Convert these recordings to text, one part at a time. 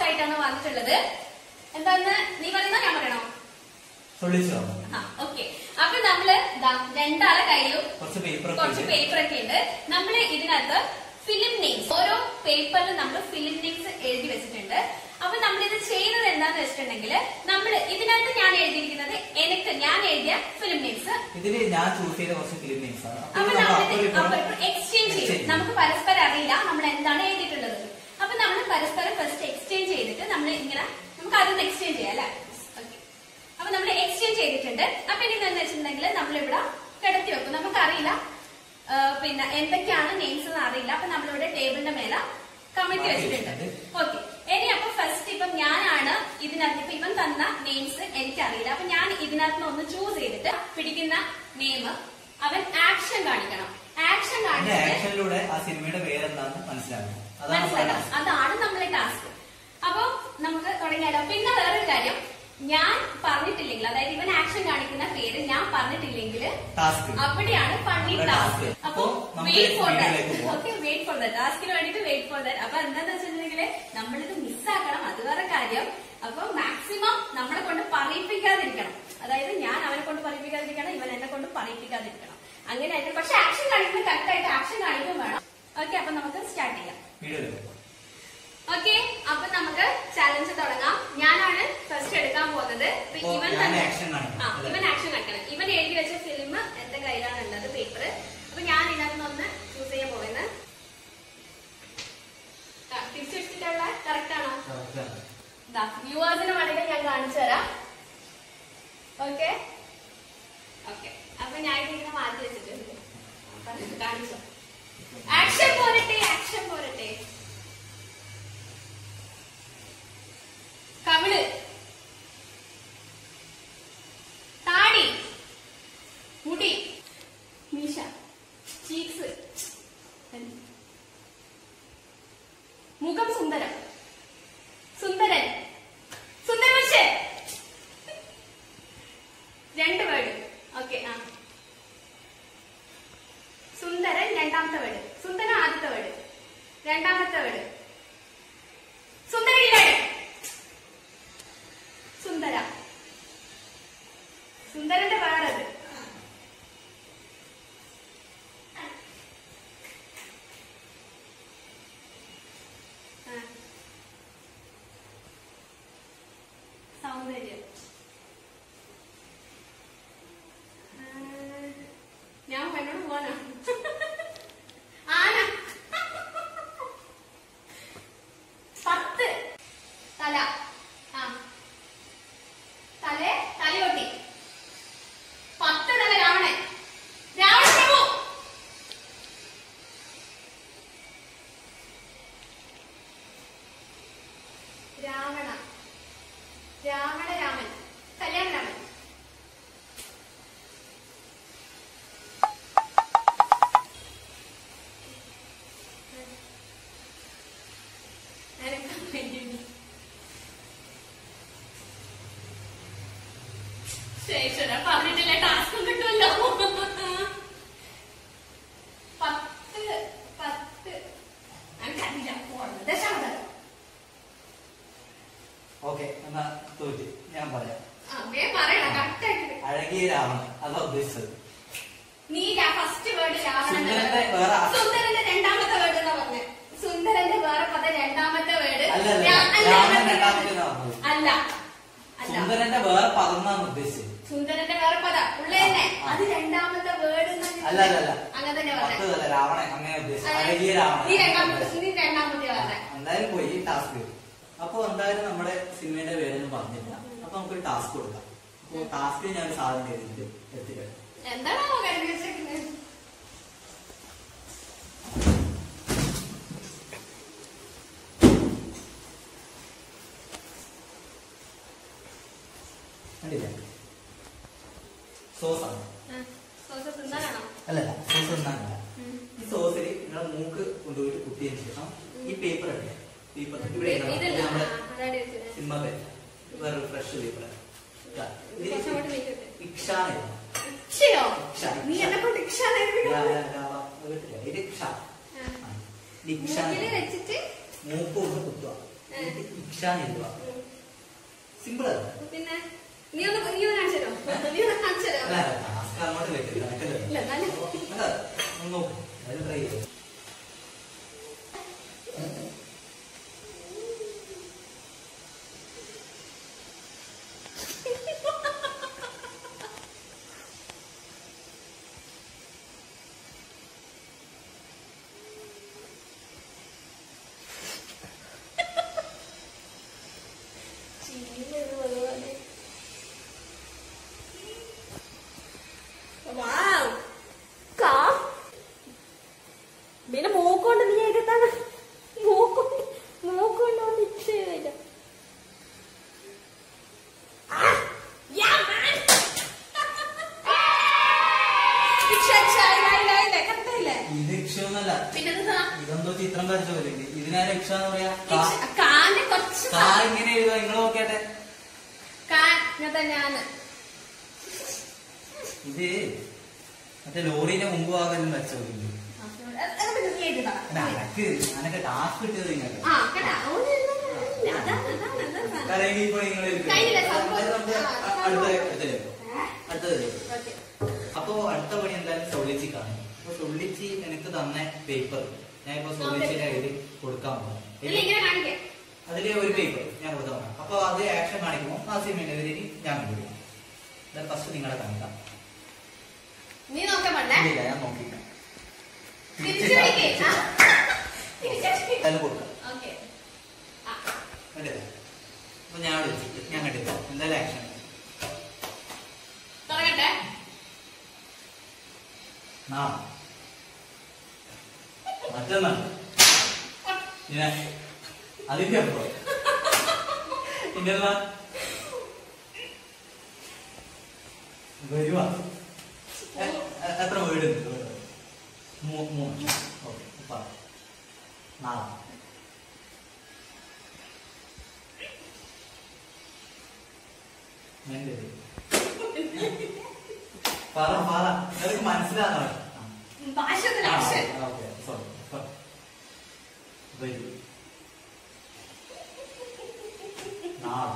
ആയിട്ടാണ് വന്നിട്ടുള്ളത് എന്താന്ന് നീ പറയുന്ന ഞാൻ പറയണോ സൊളിച്ചോ ആ ഓക്കെ അപ്പൊ നമ്മള് ദാ രണ്ടാളെ കയ്യിലും കുറച്ച് പേപ്പർ കുറച്ച് പേപ്പർ ഒക്കെ ഉണ്ട് നമ്മൾ ഇതിനകത്ത് ഫിലിം നെയിംസ് ഓരോ പേപ്പറിൽ നമ്മൾ ഫിലിം നെയിംസ് എഴുതി വെച്ചിട്ടുണ്ട് അപ്പൊ നമ്മൾ ഇത് ചെയ്യുന്നത് എന്താന്ന് വെച്ചിട്ടുണ്ടെങ്കിൽ നമ്മൾ ഇതിനകത്ത് ഞാൻ എഴുതിയിരിക്കുന്നത് എനിക്ക് ഞാൻ എഴുതിയ ഫിലിം നെയിംസ് ഇതില് ഞാൻ ചൂസ് ചെയ്ത കുറച്ച് ഫിലിം നെയിംസ് ആണ് അപ്പൊ ഇത് നമ്മൾ നമ്മൾ അപ്പോൾ ഇപ്പോൾ എക്സ്ചേഞ്ച് ചെയ്യും exchange നമുക്ക് പരസ്പരം അറിയില്ല നമ്മൾ എന്താണ് എഴുതിയിട്ടുള്ളത് അപ്പൊ നമ്മൾ പരസ്പരം ഫസ്റ്റ് എക്സ്ചേഞ്ച് ചെയ്തിട്ട് നമ്മൾ ഇങ്ങനെ നമുക്ക് അതൊന്ന് എക്സ്ചേഞ്ച് ചെയ്യാം അല്ലെ അപ്പൊ നമ്മൾ എക്സ്ചേഞ്ച് ചെയ്തിട്ടുണ്ട് അപ്പൊ ഇനി എന്താ വെച്ചിട്ടുണ്ടെങ്കിൽ നമ്മളിവിടെ കിടത്തി വെക്കും നമുക്കറിയില്ല ആ, പിന്നെ എന്തൊക്കെയാണ് നെയിംസ് എന്ന് അറിയില്ല അപ്പൊ നമ്മളിവിടെ ടേബിളിന്റെ മേലെ കമഴ്ത്തി വെച്ചിട്ടുണ്ട് ഓക്കെ ഇനി അപ്പൊ ഫസ്റ്റ് ഇപ്പം ഞാനാണ് ഇതിനകത്ത് ഇപ്പൊ ഇവൻ തന്ന നെയിംസ് എനിക്കറിയില്ല അപ്പൊ ഞാൻ ഇതിനകത്ത് നിന്ന് ഒന്ന് ചൂസ് ചെയ്തിട്ട് പിടിക്കുന്ന നെയിം അവൻ ആക്ഷൻ കാണിക്കണം ആക്ഷൻ എന്റെ കാണിച്ചിട്ട് ആക്ഷനിലൂടെ ആ സിനിമയുടെ പേരെന്താണെന്ന് മനസ്സിലാക്കണം അതാണ് നമ്മുടെ മനസ്സിലാക്കണം task. അതാണ് നമ്മളെ ടാസ്ക് അപ്പൊ നമുക്ക് തുടങ്ങിയാലോ പിന്നെ വേറൊരു കാര്യം ഞാൻ പറഞ്ഞിട്ടില്ലെങ്കിൽ അതായത് ഇവൻ ആക്ഷൻ കാണിക്കുന്ന പേര് ഞാൻ പറഞ്ഞിട്ടില്ലെങ്കിൽ ടാസ്ക് അവിടെയാണ് ഫണ്ണി നമ്മുടെ ടാസ്ക് task. അപ്പൊ അപ്പൊ നമുക്ക് വെയിറ്റ് ഫോർ വീഡിയോയിലേക്ക് പോവാം. ഓക്കെ വെയിറ്റ് ഫോർ ദാറ്റ് ടാസ്കിന് വേണ്ടിട്ട് വെയിറ്റ് ഫോർ ദാറ്റ് അപ്പൊ എന്താന്ന് വെച്ചിട്ടുണ്ടെങ്കിൽ നമ്മളിത് മിസ്സാക്കണം അത് വേറെ കാര്യം അപ്പൊ മാക്സിമം നമ്മളെ കൊണ്ട് പറയിപ്പിക്കാതിരിക്കണം അതായത് ഞാൻ അവനെ കൊണ്ട് പറയിപ്പിക്കാതിരിക്കണം ഇവൻ എന്നെ കൊണ്ട് പറയിപ്പിക്കാതിരിക്കണം അങ്ങനെ ആയിട്ട് പക്ഷെ ആക്ഷൻ കാണിക്കുന്ന കറക്റ്റ് ആയിട്ട് ആക്ഷൻ കാണിക്കും വേണം ഓക്കെ അപ്പൊ നമുക്ക് സ്റ്റാർട്ട് ചെയ്യാം വീഡിയോയിലേക്ക് പോവാം. ഓക്കെ അപ്പൊ നമുക്ക് ചാലഞ്ച് തുടങ്ങാം ഞാനാണ് ഫസ്റ്റ് എടുക്കാൻ പോകുന്നത് ഇപ്പൊ അപ്പൊ ഇവൻ ഞാൻ തന്നെ action കാണിക്കണം, ആ അല്ലേ? ഇവൻ ആക്ഷൻ കാണിക്കണം ഇവൻ എഴുതി വെച്ച ഫിലിം എന്റെ കയ്യിലാണ് ഉള്ളത് പേപ്പർ അപ്പൊ ഞാൻ ഇതിനകത്ത് ഒന്ന് ചൂസ് ചെയ്യാൻ പോകുന്നത് തിരിച്ചു വെച്ചിട്ടുള്ള കറക്റ്റ് ആണോ Correct ആണ്. വ്യൂവേഴ്സിന് വേണമെങ്കിൽ ഞാൻ കാണിച്ചു തരാം ഓക്കെ ഓക്കെ അപ്പൊ ഞാൻ ഇതിങ്ങനെ മാറ്റി വെച്ചിട്ടുണ്ട് അപ്പൊ കാണിച്ചു ആക്ഷൻ പോരട്ടെ ആക്ഷൻ പോരട്ടെ കവിള് താടി മുടി മീശ ചീക്സ് മുഖം സുന്ദരം സുന്ദരൻ സുന്ദരമനുഷ്യൻ രണ്ട് വേർഡ് ഓക്കെ ആ സുന്ദരൻ രണ്ടാമത്തെ വേർഡ് സുന്ദരൻ ആദ്യത്തെ വേർഡ് രണ്ടാമത്തെ വേർഡ് സുന്ദരയില്ലാണ് സുന്ദര സുന്ദരന്റെ വേറത് ആ. സൗന്ദര്യം ആ, ഞാൻ എന്നോട് പോവാനാ ആന പത്ത് തല ആ തലേ തലയൊട്ടി പത്ത് തല രാവണൻ രാവണ പ്രഭു രാവണ രാവണ രാമൻ കല്യാണ രാമൻ അനക്കാൻ വേണ്ടി ശേഷടാ പറഞ്ഞിട്ടില്ല ടാസ്കും കിട്ടുമല്ലോ പത്ത് പത്ത് എനിക്കറിയില്ല പോണത് ദശാവതാരം ഓക്കെ എന്നാ തോറ്റി ഞാൻ പറയാം അമ്മേ പറയണം കറക്റ്റായിട്ട് അഴകിയ രാവണൻ അതാ ഉദ്ദേശിച്ചത് നീ ഫസ്റ്റ് വേർഡ് രാവണൻ സുന്ദരന്റെ വേറെ ആ- സുന്ദരന്റെ രണ്ടാമത്തെ വേർഡ് എന്നാ പറഞ്ഞത് സുന്ദരന്റെ വേറെ പദ രണ്ടാമത്തെ വേർഡ് അല്ലല്ല, രാ- അല്ല, രാവണൻ അല്ല, രണ്ടാമത്തെ എന്നാ പറഞ്ഞത്. അല്ല അല്ല സുന്ദരന്റെ വേറെ പതിനാണ് ഉദ്ദേശിച്ചത് സുന്ദരന്റെ വേറെ പദ ഉള്ള തന്നെ അത് രണ്ടാമത്തെ വേർഡ് അല്ല അല്ല അല്ല അങ്ങനെ തന്നെ പത്ത് പറഞ്ഞത് തല രാവണൻ അങ്ങനെ ഉദ്ദേശിച്ചത് അഴകിയ രാവണൻ നീ രണ്ടാമത്തെ നീ രണ്ടാമത്തെ പറഞ്ഞത് എന്തായാലും പോയി ടാസ്ക് അപ്പൊ എന്തായാലും നമ്മുടെ സിനിമയുടെ പേരൊന്നും പറഞ്ഞില്ല അപ്പൊ നമുക്കൊരു ടാസ്ക് കൊടുക്കാം അപ്പൊ ടാസ്കിൽ ഞാൻ ഒരു സാധനം ചെയ്തിട്ട് എത്തിക്കാം എന്താണോ കരുതി വെച്ചേക്കുന്നത് കണ്ടില്ല സോസാണ് സോസ തിന്നാനാണോ അല്ലല്ല സോസ് ഒന്നാണില്ല ഈ സോസിൽ നിങ്ങളുടെ മൂക്ക് കൊണ്ടുപോയിട്ട് കുത്തിയതിന് ശേഷം ഈ പേപ്പർ അല്ലേ പേപ്പർ ഇവിടെ ഇടണം. ഇത് ഇതല്ല നമ്മുടെ അതാണ് വെച്ചത് സിനിമ പേപ്പർ വേറൊരു ഫ്രഷ് പേപ്പർ കുറച്ചും കൂടി നീക്കട്ടെ. ഇക്ഷാണ് ഇക്ഷയോ ഇക്ഷ, നീ ഇക്ഷ. എന്നെ കൊണ്ട് ഇക്ഷ ഇത് ഇക്ഷ ആ. ഇത് ഇക്ഷ മൂക്കില് വെച്ചിട്ട് മൂക്ക് കൊണ്ട് കുത്തുക ഇക്ഷ എഴുതുക സിമ്പിൾ അല്ല പിന്നെ നീ ഒന്ന് നീ ഒന്ന് കാണിച്ചു തരോ നീ ഒന്ന് കാണിച്ചു തരോ അല്ല ടാസ്ക് അങ്ങോട്ട് വെക്കില്ല നടക്കില്ല ഇല്ല എന്നാലും അല്ല ഒന്ന് നോക്ക് അത് ട്രൈ ചെയ്തു Wow. കാ പിന്നെ മൂക്കൊണ്ട് നീ എഴുതാണ് മൂക്കൊണ്ട് മൂക്കൊണ്ട് ഒന്നിച്ച് വരും ഇത് ഇക്ഷൊന്നല്ല പിന്നെന്താ ഇതെന്തോ ചിത്രം വരച്ച പോലെ ഉണ്ട്. ഇതിനാണ് ഇക്ഷ എന്ന് പറയാ കാ- കാന്റെ കുറച്ച് കാ ഇങ്ങനെ എഴുതുക നിങ്ങൾ നോക്കിയാട്ടെ കാ ഇങ്ങനെ തന്നെയാണ് ഇത് മറ്റേ ലോറിന്റെ മുമ്പ് ഭാഗം വരച്ച പോലെ ഉണ്ട്. അത് പിന്നെ നീ എഴുതാ അല്ല, അനക്ക് അനക്ക് ടാസ്ക് കിട്ടിയത് നിങ്ങൾക്ക് ആ കേട്ടാ ഓന് എഴുതാൻ അതാണ് അതാണ് അതാണ് അല്ലെങ്കിൽ ഇപ്പൊ നിങ്ങൾ കഴിഞ്ഞില്ല, സംഭവം. അടുത്ത ആ, അടുത്ത സംഭവം. അടുത്തതിലേക്ക് അടുത്തത് ഓക്കെ അപ്പോ അടുത്ത പണി എന്തായാലും സൊള്ളിച്ചിക്കാണ് അപ്പൊ സൊള്ളിച്ചി എനിക്ക് തന്ന പേപ്പർ ഞാൻ ഇപ്പൊ സൊള്ളിച്ചിന്റെ കയ്യിൽ കൊടുക്കാൻ പോകും ഇല്ല ഇങ്ങനെ കാണിക്കാം അതില് ഒരു പേപ്പർ ഞാൻ കൊടുക്കാൻ പോകാം അപ്പൊ അത് ആക്ഷൻ കാണിക്കുമ്പോൾ ആ സിനിമയുടെ ഞാൻ കണ്ടുപിടിക്കാം ഇത് ഫസ്റ്റ് നിങ്ങളെ കാണിക്കാം നീ നോക്കാൻ പാടില്ലേ ഇല്ല ഞാൻ നോക്കിക്കാം തിരിച്ചു വിളിക്കേ തിരിച്ചു അതിൽ കൊടുക്കാം ഓക്കെ ആ കണ്ടില്ലേ അപ്പൊ ഞാൻ അവിടെ വെച്ചിട്ട് ഞാൻ കണ്ടില്ല എന്തായാലും ആക്ഷൻ തുടങ്ങട്ടെ നാളെ മറ്റന്നാൾ ഞാൻ അതിന്റെ അപ്പുറം പിന്നെ എന്താ വരുവാ എ- എ- എത്ര വീട് ഉണ്ട് മൂ- മൂന്ന് ഓക്കെ പറ നാളെ എന്റെ പേര്. പറ പറ നിനക്ക് മനസ്സിലാണോ ഭാഷ ആക്ഷൻ ഓക്കെ സോറി വരൂ നാളെ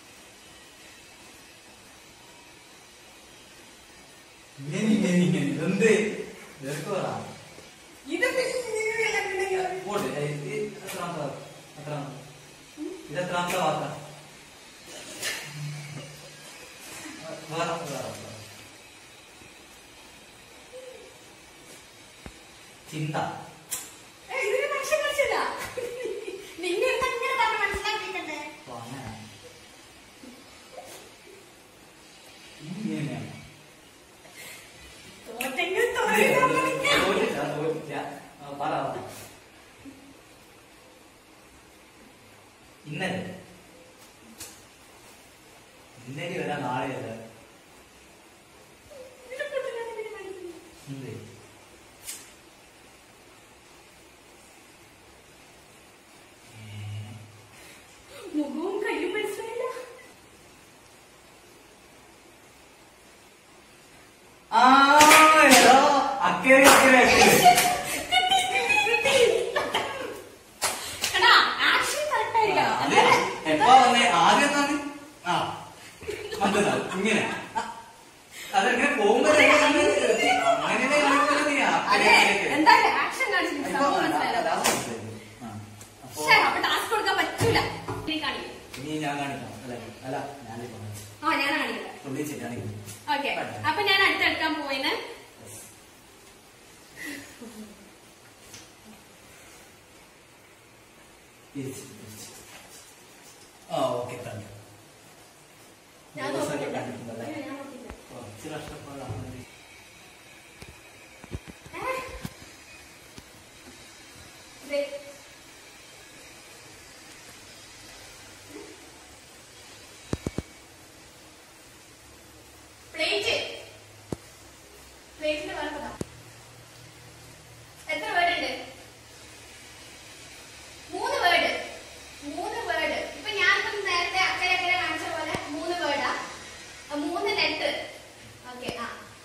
ഇങ്ങനെ ഇങ്ങനെ ഇങ്ങനെ എന്ത് നിനക്ക് പറ ഇത് പിന്നെ പോട്ടെ ഏയ്, ഇത് എത്രാമത്തെ വാക്ക്? എത്രാമത്തെ? ഇത് എത്രാമത്തെ വാക്കാ വേറെ വേറെ വേറെ. ചിന്ത ഇതിന് ഭാഷ മനസ്സില്ല നിന്നെ തന്നെ പറഞ്ഞ് മനസ്സിലാക്കിയിട്ടുണ്ട് അപ്പൊ അങ്ങനെ ഇങ്ങനെയാണ് തോറ്റെങ്കിൽ ഇത് തോന്നില്ല തോറ്റില്ല, തോറ്റില്ല. ആ, പറ പറ. ഇന്നലെ ഇന്നലെ വരാൻ നാളെ വരാ എന്ത് മുഖവും കയ്യും മനസ്സിലായില്ല ആ എടോ, അക്കരെ ഇക്കരെ അക്കരെ. എടാ ആക്ഷൻ കറക്റ്റ് ആയില്ല അത് എപ്പോ വന്നേ ആദ്യം എന്താണ് ആ മറ്റന്നാൾ ഇങ്ങനെ ആ, അതെങ്ങനെ പോകുമ്പോ അങ്ങനെ കാണിക്കുന്നത് നീ അതെ അക്കരെ എന്താ ആക്ഷൻ കാണിച്ചിട്ട് എപ്പോ സംഭവം ആ, മനസ്സിലായില്ല അതാ മനസ്സിലായത്. ആ, അപ്പോ ശ്ശേ, അപ്പൊ ടാസ്ക് കൊടുക്കാൻ പറ്റൂല നീ കാണിക്കും ഇനി ഞാൻ കാണിക്കാം അല്ലെ അല്ല ഞാനിപ്പോ ആ ഞാൻ കാണിക്കാം തുള്ളിച്ചിട്ടാണെങ്കിൽ ഓക്കെ അപ്പൊ ഞാൻ അടുത്തെടുക്കാൻ പോയിന് തിരിച്ച് തിരിച്ച് ആ ഓക്കെ കണ്ടു ഞാൻ ദിവസമൊക്കെ നോക്കിയില്ല. കണ്ടിട്ടുണ്ടല്ലേ ഇല്ല, ഞാൻ നോക്കിയില്ല. കുറച്ച് കഷ്ടപ്പാടാണ് ഏ? ദേ. പ്ലേറ്റ് പ്ലേറ്റിന്റെ വേറെ എത്ര വേർഡ് ഉണ്ട് മൂന്ന് വേർഡ് മൂന്ന് വേർഡ് ഇപ്പൊ ഞാനിപ്പം നേരത്തെ അക്കരെ അക്കരെ കാണിച്ച പോലെ മൂന്ന് വേർഡാ മൂന്ന് ലെറ്റർ ഓക്കെ ആ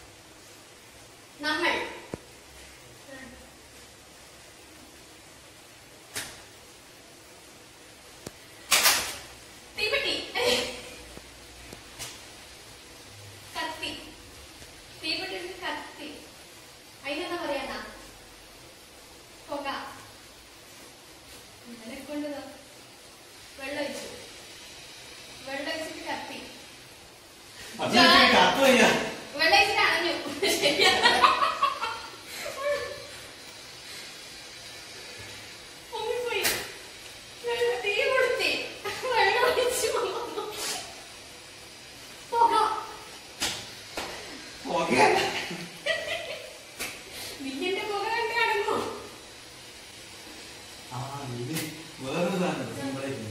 അപ്പൊ ഞാൻ കത്ത് വയ്യ വെള്ളം ഇച്ചിരി അണഞ്ഞു ശരിയാ പൊങ്ങിപ്പോയി. വെള്ളം തീ കൊടുത്തേ. വെള്ളം ഒഴിച്ചു. പുക. ഓക്കെ നീ എന്റെ പുക കണ്ട് കിടന്നോ? ആ ഇത് വേറൊരു സാധനം സിമ്പിളായിട്ട്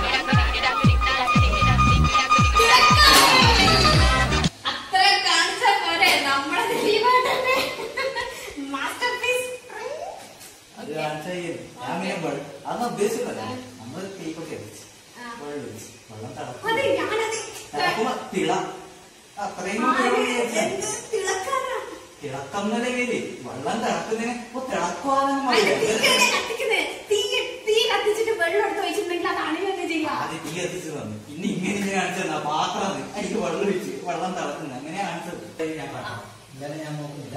അത്ര കാണിച്ചാ പോരെ നമ്മുടെ ദിലീപേട്ടന്റെ masterpiece. അത് കാണിച്ചാൽ ഞാൻ പിന്നെ വെള്ളം അതൊന്നും ഉദ്ദേശിച്ചതല്ല നമ്മള് കേക്കൊക്കെ വെച്ച് ആ. വെള്ളം ഒഴിച്ച് വെള്ളം അത് തിളക്കും ഞാനത് തിളക്കുമ്പോ തിള അത്രയും ആര് പേര് എന്ത് തിളക്കാനാ? തിളക്കുന്നതിന്റെ പേര് വെള്ളം തിളക്കുന്നതിന് ഇപ്പൊ തിളക്കുവാനും അതിന് തീ എങ്ങനെ കത്തിക്കുന്നെ? തീ തീ കത്തിച്ചിട്ട് വെള്ളം എടുത്ത് വെച്ചിട്ടുണ്ടെങ്കിൽ അത് അണുകയൊക്കെ ചെയ്യാം ആദ്യം തീ കത്തിച്ച് തന്നു പിന്നെ ഇങ്ങനെ ഇങ്ങനെ കാണിച്ചത് പാത്രം എനിക്ക് വെള്ളം ഒഴിച്ച് വെള്ളം തിളക്കുന്നത് അങ്ങനെ കാണിച്ചത് ഇത് ഞാൻ പറയാം ഇന്നലെ ഞാൻ നോക്കുന്നില്ല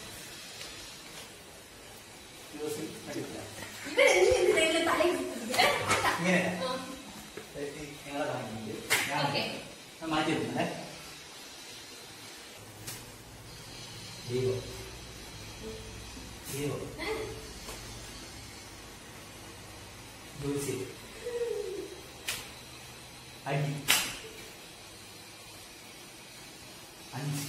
യൂസ് എടുക്കില്ല. ഇവിടെ നീ എന്തിനാ തലയിൽ കുത്തുന്നത്? ഏ? വേണ്ട. ഇങ്ങനെ ആ. നിങ്ങളെ കാണിക്കുന്നത് ഞാൻ ഓക്കേ. ഞാൻ മാറ്റി വെക്കുന്നേ ദൈവം ദൈവം ഏ? ലൂസി അടി അഞ്ച്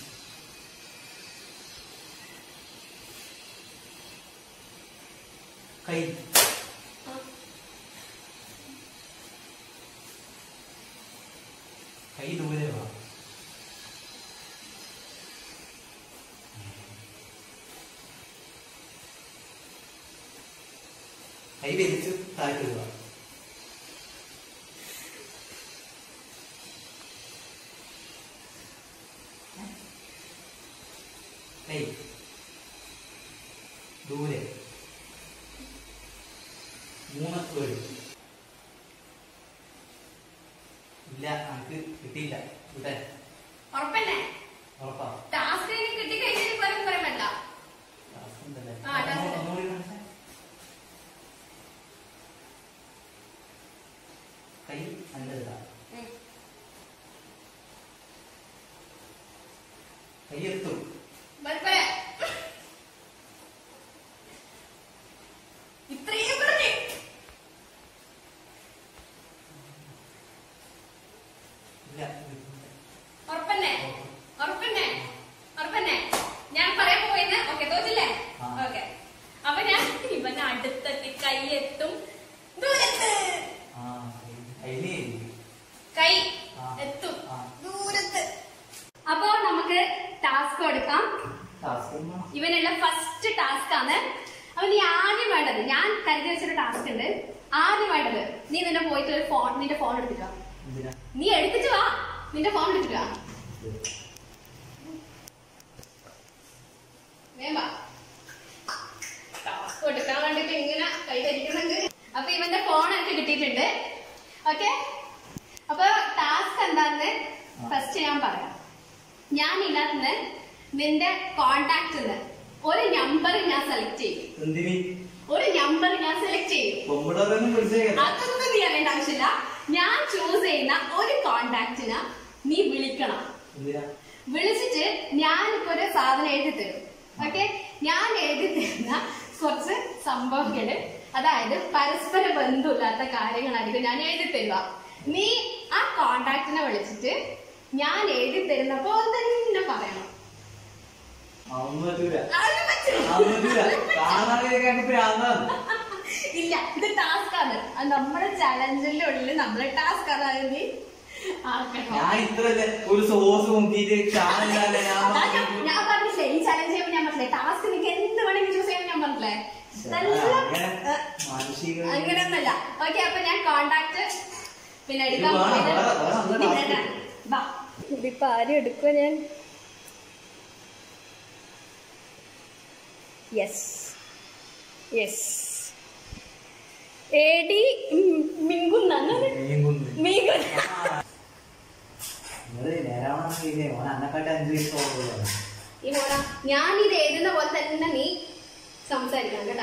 കൈ ആ. കൈ ദൂരെ വാ കൈ വലിച്ചു താഴ്ത്തുക കൈ ദൂരെ മൂന്ന് വീട് ഇല്ല നമുക്ക് കിട്ടിയില്ല ഇവിടെ ഉറപ്പന്നെ ഉറപ്പാ ടാസ്ക് ഇനി കിട്ടിക്കഴിഞ്ഞാൽ പറയും പറയാൻ വേണ്ട ടാസ്ക് ഉണ്ടല്ലേ? ആ, ടാസ്ക് ഉണ്ട്. ഒന്നുകൂടി കാണിച്ചേ. കൈ നല്ലതാ ഉം. കൈ എത്തും ബൽബേ. ഇത്രയും പറഞ്ഞ് ഇല്ല ഉറപ്പന്നെ ഉറപ്പന്നെ ഉറപ്പന്നെ ഞാൻ പറയാൻ പോയിന്ന് ഓക്കെ തോറ്റില്ലേ ആ. ഓക്കെ അപ്പൊ ഞാൻ ഇവന് അടുത്തെത്തി കൈ എത്തും ദൂരത്ത് ആ കൈ കൈ ആ. എത്തും ആ. ദൂരത്ത് അപ്പൊ നമുക്ക് ടാസ്ക് കൊടുക്കാം ടാസ്ക് ഒന്നും ഇവനുള്ള ഫസ്റ്റ് ടാസ്ക് ആണ് അപ്പൊ നീ ആദ്യം വേണ്ടത് ഞാൻ കരുതി വെച്ചൊരു ടാസ്ക് ഉണ്ട് ആദ്യം വേണ്ടത് നീ നിന്നെ പോയിട്ട് ഒരു ഫോൺ നിന്റെ ഫോൺ എടുത്തിട്ട് വാ എന്തിനാ നീ എടുത്തിട്ട് വാ നിന്റെ ഫോൺ എടുത്തിട്ട് വാ വേഗം വാ. ടാസ്ക് കൊടുക്കാൻ വേണ്ടിട്ട് ഇങ്ങനെ കൈ ധരിക്കണമെങ്കിൽ അപ്പൊ ഇവന്റെ ഫോൺ എനിക്ക് കിട്ടിയിട്ടുണ്ട് ഓക്കെ അപ്പൊ ടാസ്ക് എന്താന്ന് ഫസ്റ്റ് ഞാൻ പറയാം ഞാൻ ഇതിനകത്ത് നിന്റെ കോണ്ടാക്ട് ഒരു നമ്പർ ഞാൻ സെലക്ട് ചെയ്യും എന്തിന് ഒരു നമ്പർ ഞാൻ സെലക്ട് ചെയ്യും കൊമ്പിടറൊന്നും വിളിച്ചേക്കാം അതൊന്നും നീ അറിയേണ്ട ആവശ്യമില്ല ഞാൻ ചൂസ് ചെയ്യുന്ന ഒരു കോണ്ടാക്റ്റിന് നീ വിളിക്കണം എന്തിനാ വിളിച്ചിട്ട് ഞാനിപ്പോ ഒരു സാധനം എഴുതി തരും ഓക്കെ ഞാൻ എഴുതി തരുന്ന കുറച്ച് സംഭവങ്ങള് അതായത് പരസ്പര ബന്ധമില്ലാത്ത കാര്യങ്ങളായിരിക്കും ഞാൻ എഴുതി തരുക നീ ആ കോണ്ടാക്റ്റിനെ വിളിച്ചിട്ട് ഞാൻ എഴുതി തരുന്ന പോലെ തന്നെ പറയണം അതൊന്നും പറ്റൂല അതിന് പറ്റില്ല. അതൊന്നും പറ്റൂല കാണാതെ ഭ്രാന്താണ് ഇല്ല ഇത് ടാസ്ക് ആണ് അത് നമ്മുടെ ചലഞ്ചിന്റെ ഉള്ളിൽ നമ്മളെ ടാസ്ക് അതായത് നീ ആക്കണം ഞാൻ ഇത്രല്ലേ ഒരു സോസ് മുക്കിയിട്ട് ചാനലല്ലേ ഞാൻ അതാ ഞാൻ- ഞാൻ പറഞ്ഞില്ലേ ഈ ചലഞ്ച് ചെയ്യുമ്പോൾ ഞാൻ പറഞ്ഞില്ലേ ടാസ്ക് നിനക്ക് എന്ത് വേണമെങ്കിൽ ചൂസ് ചെയ്യാൻ ഞാൻ പറഞ്ഞില്ലേ നല്ല അങ്ങനെ ഏ, മാനുഷിക അങ്ങനെയൊന്നുമല്ല ഓക്കെ അപ്പൊ ഞാൻ കോണ്ടാക്ട് പിന്നെ ഇത് എടുക്കാൻ വേണം, പോയത് വേറെ- വേറെ നല്ല നീ task. വരാം. വാ ഇതിപ്പോ ആരും എടുക്കുക ഞാൻ യെസ് യെസ് എടി മിങ്കുന്നാണ് മീൻകുന്ന്. മീങ്കുന്ന് ആ. നിങ്ങള് നേരാവണമെന്നില്ലേ ഓൻ അന്നക്കാട്ട് അഞ്ചു വയസ്സ് ഓടുള്ളൂ ഈ മോള ഞാൻ ഇത് എഴുതുന്ന പോലെ തന്നെ നീ സംസാരിക്കണം കേട്ടാ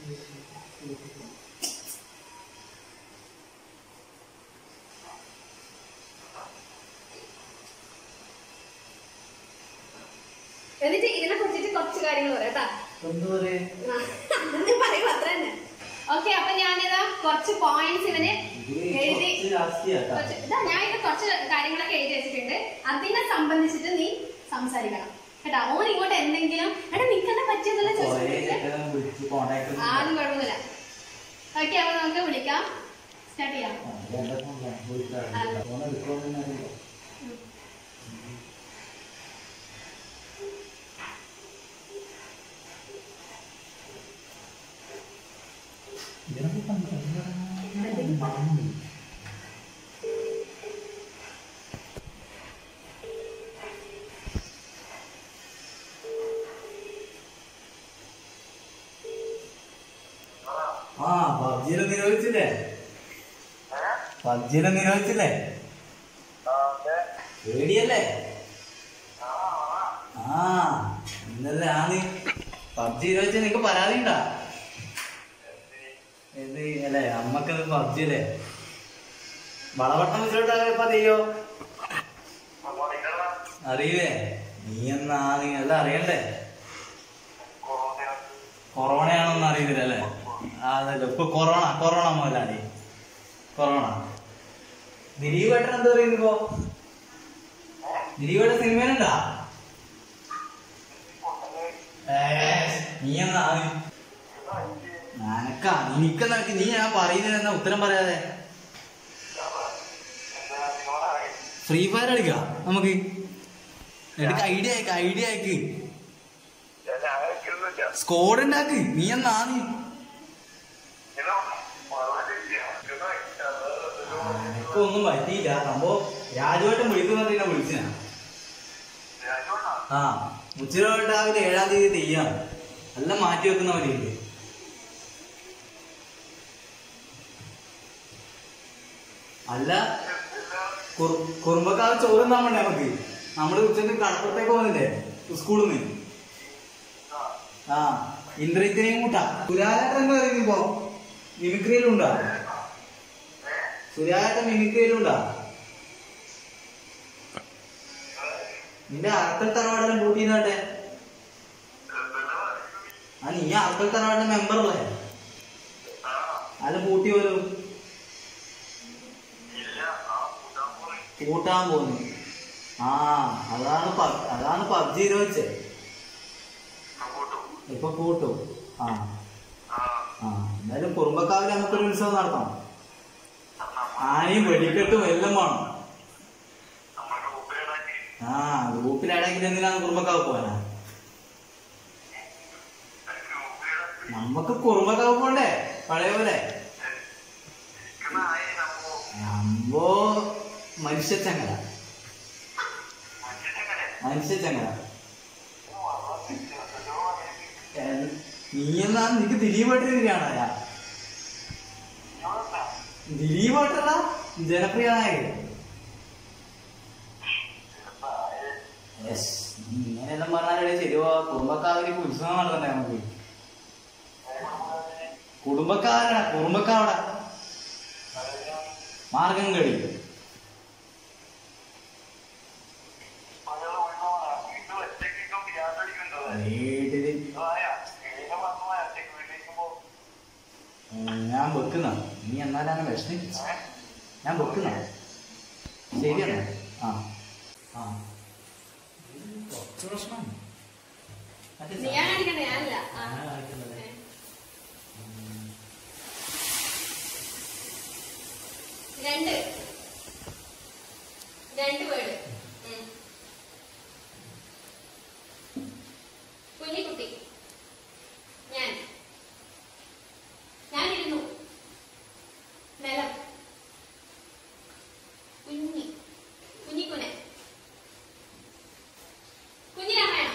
എന്നിട്ട് ഇതിനെ കുറിച്ചിട്ട് കുറച്ച് കാര്യങ്ങൾ പറയാം കേട്ടാ എന്താ പറയാ അങ്ങനെ പറയും അത്ര തന്നെ ഓക്കെ അപ്പൊ ഞാനിതാ കുറച്ച് പോയിന്റ്സ് ഇവന് എഴുതി ജാസ്തിയാട്ടാ കുറച്ച് ഇതാ ഞാൻ ഇത് കുറച്ച് കാര്യങ്ങളൊക്കെ എഴുതി വെച്ചിട്ടുണ്ട് അതിനെ സംബന്ധിച്ചിട്ട് നീ സംസാരിക്കണം കേട്ടാ ഓൻ ഇങ്ങോട്ട് എന്തെങ്കിലും എടാ നിൽക്കുന്ന പറ്റിയതല്ല കൊറേ ചോദിച്ചിട്ട് ചെക്കനെ വിളിച്ച് കോണ്ടാക്ട് ആരും കുഴപ്പമില്ല ഓക്കെ അപ്പൊ നമുക്ക് വിളിക്കാം സ്റ്റാർട്ട് ചെയ്യാം ആ പബ്ജിനെ നിരോധിച്ചില്ലേ പബ്ജിനെ നിരോധിച്ചില്ലേ പേടിയല്ലേ ആ ഇന്നല്ലേ ആണ് പബ്ജി നിരോധിച്ച നിനക്ക് പരാതി ഉണ്ടാ ഇത് അല്ലേ അമ്മക്കത് പബ്ജി അല്ലേ വളവട്ടം വെച്ചിട്ടാ ചെയ്യോ അറിയില്ലേ നീ എന്നാ നീ എല്ലാം അറിയണ്ടേ കൊറോണയാണെന്ന് അറിയുന്നില്ല അല്ലേ ആ, അതല്ല ഇപ്പൊ കൊറോണ കൊറോണ മുതലാളി കൊറോണ ദിലീപേട്ടൻ എന്താ പറയുന്നു ഇപ്പോ ദിലീപേട്ടൻ സിനിമയിലുണ്ടാ ഏ, നീ എന്നാ നനക്കാ നിനക്കെന്നാ നീ ഞാൻ പറയുന്നതിന് എന്നാ ഉത്തരം പറയാതെ ഫ്രീ ഫയർ കളിക്കാം നമുക്ക് എടുക്ക ഐഡിയ അയക്ക് ഐഡിയ അയക്ക് സ്കോഡ് ഉണ്ടാക്ക് നീ എന്നാ നീ എനിക്കൊന്നും പറ്റിയില്ല സംഭവം രാജുവേട്ടൻ വിളിക്കുന്ന ഞാൻ വിളിച്ചാ ആ ഉച്ചയോട്ട് രാവിലെ ഏഴാം തീയതി തെയ്യാണ് എല്ലാം മാറ്റി വെക്കുന്ന മതിയില്ലേ അല്ല കുറു- കുറുമ്പക്കാവ് ചോറ് തിന്നാൻ വേണ്ടേ നമുക്ക് നമ്മള് ഉച്ചക്ക് കടപ്പുറത്തേക്ക് പോകുന്നില്ലേ സ്കൂളിൽ നിന്ന് ആ ഇന്ദ്രജിത്തിനെയും കൂട്ടാ സുരാജേട്ടൻ എന്താ പറയുന്നത് ഇപ്പോ മിമിക്രിയിലുണ്ടാ സുരാജേട്ടൻ മിമിക്രിയിലുണ്ടാ നിന്റെ അറക്കൽ തറവാടെല്ലാം കൂട്ടിന്നാട്ടെ ആ നീ അറക്കൽ തറവാടിന്റെ മെമ്പർ അല്ലേ അല്ല കൂട്ടി വരും കൂട്ടാൻ പോന്നു ആ അതാണ് പബ്- അതാണ് പബ്ജി ചോദിച്ചേ ഇപ്പൊ കൂട്ടും ആ ആ എന്തായാലും കുറുമ്പക്കാവിൽ നമുക്കൊരു ഉത്സവം നടത്തണം ആനയും വെടിക്കെട്ടും എല്ലാം വേണം ആ ഗ്രൂപ്പിലാണെങ്കിൽ എന്തിനാണ് കുറുമ്പക്കാവ് പോവാനാ നമുക്ക് കുറുമ്പക്കാവ് പോണ്ടേ പഴയ പോലെ നമ്മോ മനുഷ്യച്ചങ്ങല മനുഷ്യച്ചങ്ങല എൻ- നീ എന്നാ നിനക്ക് ദിലീപേട്ടനാണ് ദിലീപേട്ടടാ ജനപ്രിയ നായകൻ യെസ് ഇങ്ങനെയെല്ലാം പറഞ്ഞാലേ ശരിയോ കുടുംബക്കാവിലേക്ക് ഉത്സവം നടത്തണ്ടേ നമുക്ക് കുടുംബക്കാരനാ കുടുംബക്കാവട മാർഗം കളി വീട്ടില് ഉം, ഞാൻ വെക്കുന്ന നീ എന്നാലാണ് വിഷമിപ്പിച്ച ഞാൻ വെക്കുന്ന ശരിയാണ് ആ ആ കുറച്ച് പ്രശ്നമാണ് മറ്റേ നീ ഞാൻ കാണിക്കണ്ടേ ഞാനല്ല ആ. ഞാൻ കാണിക്കുന്നത്. രണ്ട് രണ്ട് വേർഡ് കുഞ്ഞിക്കുട്ടി ഞാൻ ഞാനിരുന്നു നിലം കുഞ്ഞി കുഞ്ഞിക്കുനെ കുഞ്ഞിരാമായണം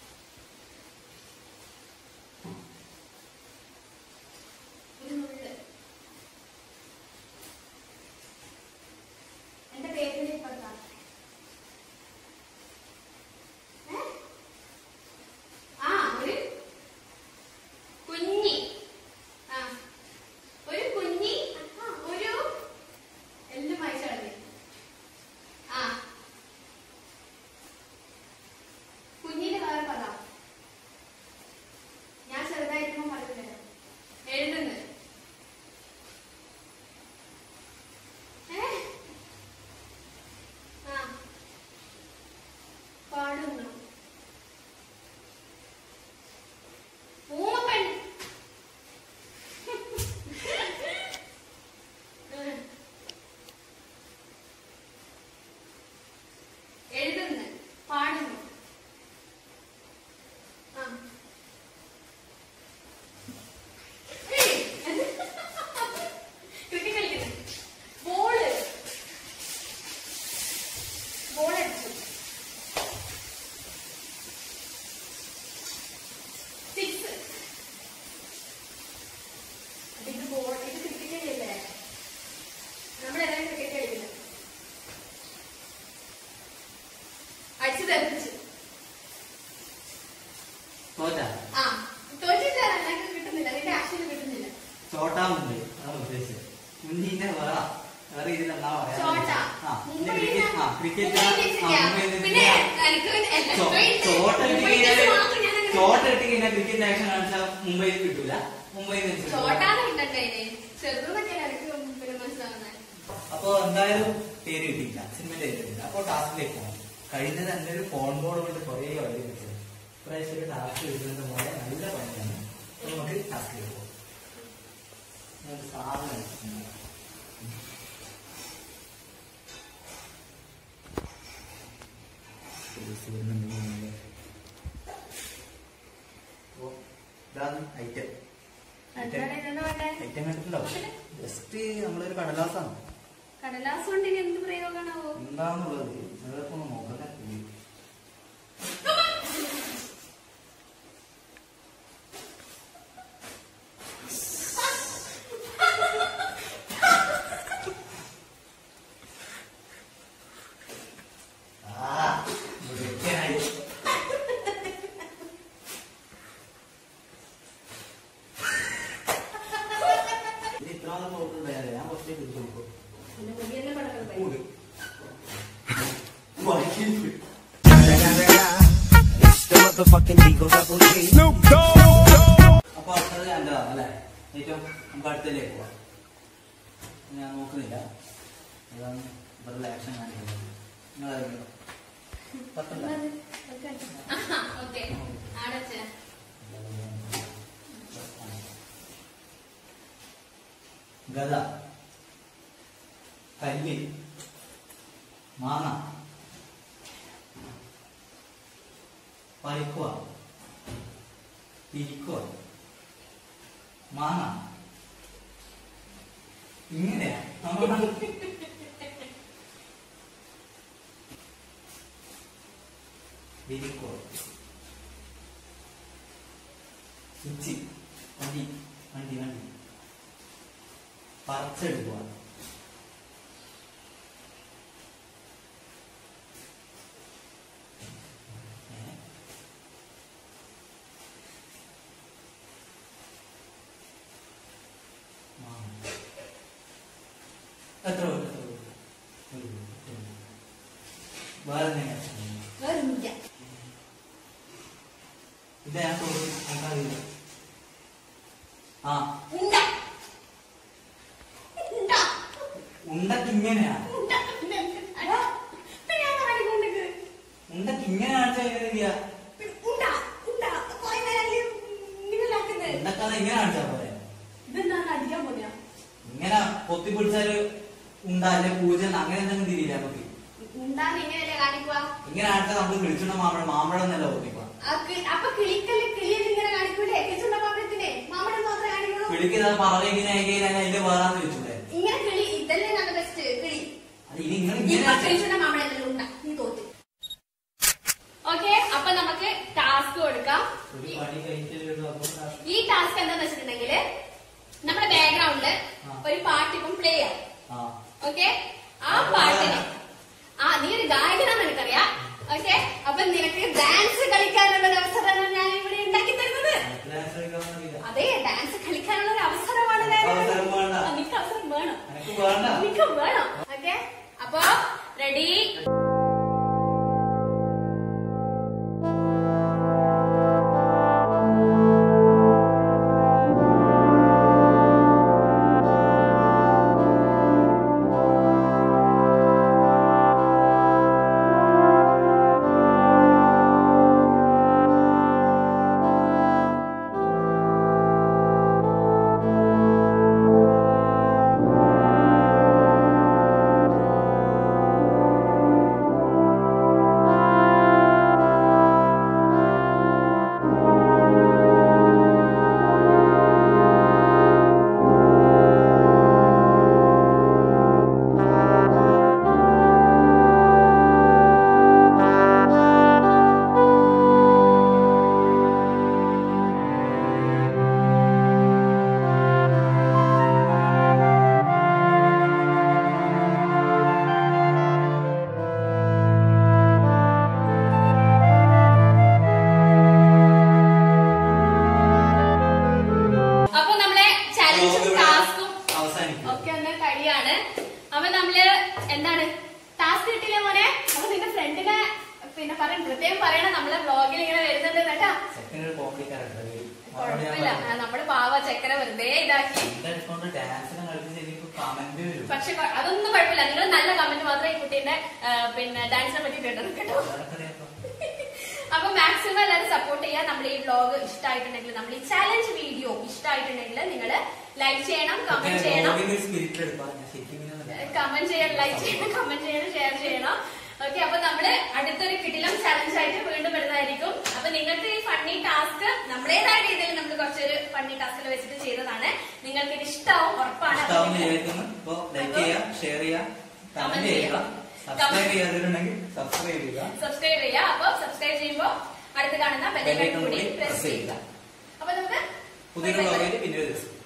ഒരു മുള്ള് എന്റെ പേരിൽ പെടുത്താം ചോട്ട ഇട്ട് കഴിഞ്ഞാൽ ക്രിക്കറ്റ് ആക്ഷൻ കാണിച്ചാൽ മുംബൈ കിട്ടൂല മുംബൈ ചോട്ടാന്ന് കിട്ടണ്ടേ ചെറുത് പറ്റിയാൽ എനിക്ക് പിന്നെ മനസ്സിലാവുന്നത് അപ്പൊ എന്തായാലും പേര് കിട്ടിയില്ല സിനിമയുടെ പേര് കിട്ടിയില്ല അപ്പൊ ടാസ്കിലേക്ക് പോകാം കഴിഞ്ഞത് എന്റെ ഒരു ഫോൺ കോൾ കൊണ്ട് കുറെ വഴി കിട്ടിയത് ഇപ്രാവശ്യം ഒരു ടാസ്ക് എഴുതുന്നത് പോലെ നല്ല പണിയാണ് അപ്പൊ നമുക്ക് ടാസ്കിലേക്ക് പോകാം ഞാൻ ഒരു സാധനം എടുത്തിട്ടുണ്ട്. പോലീസ് വരുന്നുണ്ട് തോന്നുന്നു. അപ്പൊ ഇതാണ് ഐറ്റം എന്താണ് ഇതെന്ന് വേണ്ടേ ഐറ്റം കണ്ടിട്ടുണ്ടോ ജസ്റ്റ് നമ്മളൊരു കടലാസാണ് കടലാസ് കൊണ്ട് ഇനി എന്ത് പ്രയോഗമാണാവോ എന്താന്നുള്ളത് നിങ്ങളൊക്കെ ഒന്ന് നോക്കട്ടെ ആ, മിടുക്കനായി. ഇത് ഇത്രമാത്രം നോക്കുന്നുണ്ടായാലേ ഞാൻ കുറച്ചേ കൊടുക്കും പിന്നെ മുടിയെല്ലാം പടക്കം കൂട് വൈകിട്ട് It's the motherfucking Eagle Double G. അപ്പൊ അടുത്തത് എന്റേതാണ് അല്ലെ ഏറ്റവും നമുക്ക് അടുത്തതിലേക്ക് പോവാം ഞാൻ നോക്കുന്നില്ല അതാണ് ഇവരുടെ ആക്ഷൻ കാണിക്കുന്നത് നിങ്ങൾ പത്തുണ്ടോ ഓക്കെ അടച്ച് ഗത കല്ല് മാങ്ങ പരിക്കുക പിരിക്കുക മാങ്ങ ഇങ്ങനെയാ നമ്മൾ വിരിക്കുക സ്വിച്ച് വണ്ടി വണ്ടി വണ്ടി പറിച്ചെടുക്കുക ഏ? ആ. എത്ര രൂപ? എത്ര രൂപ? ഒരു രൂപ, ഒരു രൂപ. വേറെ എന്തെങ്കിലും വേറൊന്നുമില്ല ഇത് ഞാൻ തോന്നി എനിക്കറിയില്ല ആ ഉണ്ട ഉണ്ട ഉണ്ടക്ക് ഇങ്ങനെയാ ഉണ്ട പിന്നെ അടാ, പിന്നെ ഞാൻ കാണിക്കൊണ്ടിരിക്ക്. ഉണ്ടക്ക് ഇങ്ങനെ കാണിച്ചാൽ എങ്ങനെ ചെയ്യാ പിന്നെ ഉണ്ട ഉണ്ട കുറേ നേരം ഇങ്ങനെയാക്കുന്നത് ഉണ്ടക്കാതെ ഇങ്ങനെ കാണിച്ചാൽ പോലെ ഇതെന്താണ് അടിക്കാൻ പോലെയാ ഇങ്ങനെ പൊത്തി പിടിച്ചാല് ഉണ്ടാല്ലേ പൂജ അങ്ങനെ എന്തെങ്കിലും തിരിയില്ല നമുക്ക് ഉണ്ടാന്ന് ഇങ്ങനെയല്ലേ കാണിക്കുക ഇങ്ങനെ കാണിച്ചാൽ നമുക്ക് വിളിച്ചിട്ടുണ്ട മാമ്പഴം മാമ്പഴം എന്നല്ല പൊത്തിക്കുക ആ കി- അപ്പൊ കിളിക്കല് കിളിയിൽ ഇങ്ങനെ കാണിക്കൂലേ കിളിച്ചുണ്ട പാമ്പഴത്തിനെ മാമഴം മാത്രമേ കാണിക്കുള്ളൂ വിളിക്കുന്ന പറവ ഇങ്ങനെ ആയിക്കഴിഞ്ഞാൽ അതിന്റെ വേറാന്ന് വിളിച്ചൂടെ ഇങ്ങനെ കിളി ഇതല്ലേ നല്ല ബെസ്റ്റ് കിളി അത് ഇനി നിങ്ങൾ ഇങ്ങനെ ഇപ്പൊ കിളിച്ചുണ്ട മാമഴല്ലോ ഉണ്ട നീ തോറ്റ് ഓക്കെ അപ്പൊ നമുക്ക് ടാസ്ക് കൊടുക്കാം ഒരു പണി കഴിച്ചിട്ട് ഈ ടാസ്ക് എന്താന്ന് വെച്ചിട്ടുണ്ടെങ്കില് നമ്മുടെ ബാക്ക്ഗ്രൗണ്ടില് ആ. ഒരു പാട്ട് ഇപ്പം പ്ലേ ആവും ആ ഓക്കെ ആ പാട്ടിന് ആ നീ ഒരു ഗായകനാന്ന് എനിക്കറിയാം ഓക്കെ അപ്പൊ നിനക്ക് ഡാൻസ് കളിക്കാനുള്ള ഒരു അവസരമാണ് ഞാൻ ഇവിടെ ഉണ്ടാക്കി തരുന്നത് ഡാൻസ് കളിക്കാൻ വേണ്ടിയില്ല. അതെ ഡാൻസ് കളിക്കാനുള്ള ഒരു അവസരമാണ് ഞാൻ അവസരം വേണ്ട. ആ, നിനക്ക് അവസരം വേണം എനിക്ക് വേണ്ട നിനക്ക് വേണം ഓക്കെ അപ്പൊ റെഡി Thank ചെക്കനെ വെറുതെ ഇതാക്കി എന്റെ കൊണ്ട് ഡാൻസിനെ കളിച്ച് എനിക്ക് കമന്റ് വരും പക്ഷെ കൊ- അതൊന്നും കുഴപ്പമില്ല നിങ്ങൾ നല്ല കമന്റ് മാത്രമേ ഈ കുട്ടീന്റെ ആ, പിന്നെ ഡാൻസിനെ പറ്റി ഇടണം കേട്ടോ അതൊക്കെ അപ്പൊ മാക്സിമം എല്ലാവരും സപ്പോർട്ട് ചെയ്യുക നമ്മൾ ഈ വ്ലോഗ് ഇഷ്ടമായിട്ടുണ്ടെങ്കിൽ നമ്മൾ ഈ ചാലഞ്ച് വീഡിയോ ഇഷ്ടമായിട്ടുണ്ടെങ്കിൽ നിങ്ങൾ ലൈക്ക് ചെയ്യണം കമന്റ് ചെയ്യണം സ്പിരിറ്റിൽ എടുക്കാം ഞാൻ ശരിക്കും ഇങ്ങനെ ഒന്നുമില്ല. കമന്റ് ചെയ്യണം ലൈക്ക് ചെയ്യണം കമന്റ് ചെയ്യണം ഷെയർ ചെയ്യണം ഓക്കെ അപ്പൊ നമ്മള് അടുത്തൊരു കിടിലം ചലഞ്ച് ആയിട്ട് വീണ്ടും വരുന്നതായിരിക്കും അപ്പൊ നിങ്ങൾക്ക് ഈ ഫണ്ണി ടാസ്ക് നമ്മുടേതായ രീതിയിൽ നമ്മൾ കുറച്ചൊരു ഫണ്ണി ടാസ്കിൽ വെച്ചിട്ട് ചെയ്തതാണ് നിങ്ങൾക്ക് ഇത് ഇഷ്ടാവും ഉറപ്പാണ് അപ്പൊ ഇഷ്ടാവുന്ന നിങ്ങൾ- വിചാരിക്കുന്നു അപ്പൊ ലൈക്ക് ചെയ്യുക ഷെയർ ചെയ്യുക Comment കമന്റ് ചെയ്യുക ചെയ്യുക. സബ്സ്ക്രൈബ് ചെയ്യാതിട്ടുണ്ടെങ്കിൽ സബ്സ്ക്രൈബ് ചെയ്യുക സബ്സ്ക്രൈബ് ചെയ്യുക അപ്പൊ സബ്സ്ക്രൈബ് ചെയ്യുമ്പോൾ അടുത്ത് കാണുന്ന ബെല്ലൈക്കൺ ബെല്ലൈക്കൺ കൂടി കൂടി പ്രസ് press ചെയ്യുക ചെയ്യുക. അപ്പൊ നമുക്ക് പുതിയൊരു വ്ളോഗിൽ പിന്നെ ഒരു ദിവസം